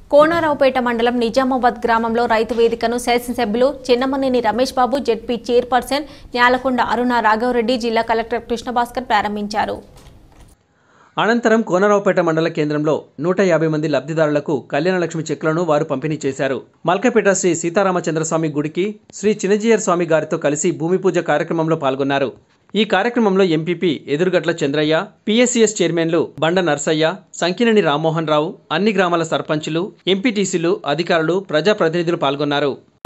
కోనారావుపేట మండలం నిజామాబాద్ గ్రామంలో రైతు వేదికను శాసనసభ్యులు చిన్నమనేని రమేష్ బాబు జెడ్పీ చైర్పర్సన్ న్యాలకొండ అరుణ రాఘవరెడ్డి జిల్లా కలెక్టర్ కృష్ణభాస్కర్ ప్రారంభించారు అనంతరం కోనరావుపేట మండల కేంద్రంలో నూట యాభై మంది లబ్ధిదారులకు కళ్యాణలక్ష్మి చెక్కులను వారు పంపిణీ చేశారు మల్కపేట శ్రీ సీతారామచంద్రస్వామి గుడికి శ్రీ చిన్నజీయర్ స్వామి గారితో కలిసి భూమి పూజ కార్యక్రమంలో పాల్గొన్నారు ఈ కార్యక్రమంలో ఎంపీపీ ఎదురుగట్ల చంద్రయ్య పిఎస్సిఎస్ చైర్మన్లు బండ నర్సయ్య సంకినేని రామ్మోహన్ రావు అన్ని గ్రామాల సర్పంచులు ఎంపీటీసీలు అధికారులు ప్రజాప్రతినిధులు పాల్గొన్నారు